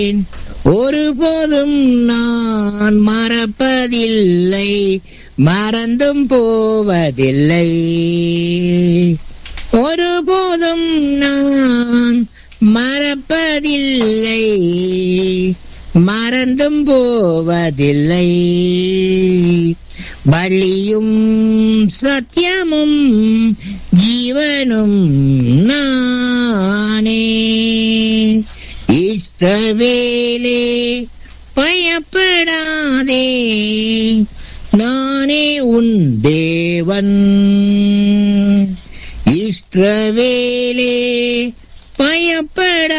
ஒருபோதும் நான் மறப்பதில்லை மறந்தும் போவதில்லை ஒருபோதும் நான் மறப்பதில்லை மறந்தும் போவதில்லை வழியும் சத்தியமும் ஜீவனும் நானே இஷ்டவேலே பயப்படாதே நானே உன் தேவன் இஷ்டவேலே பயப்பட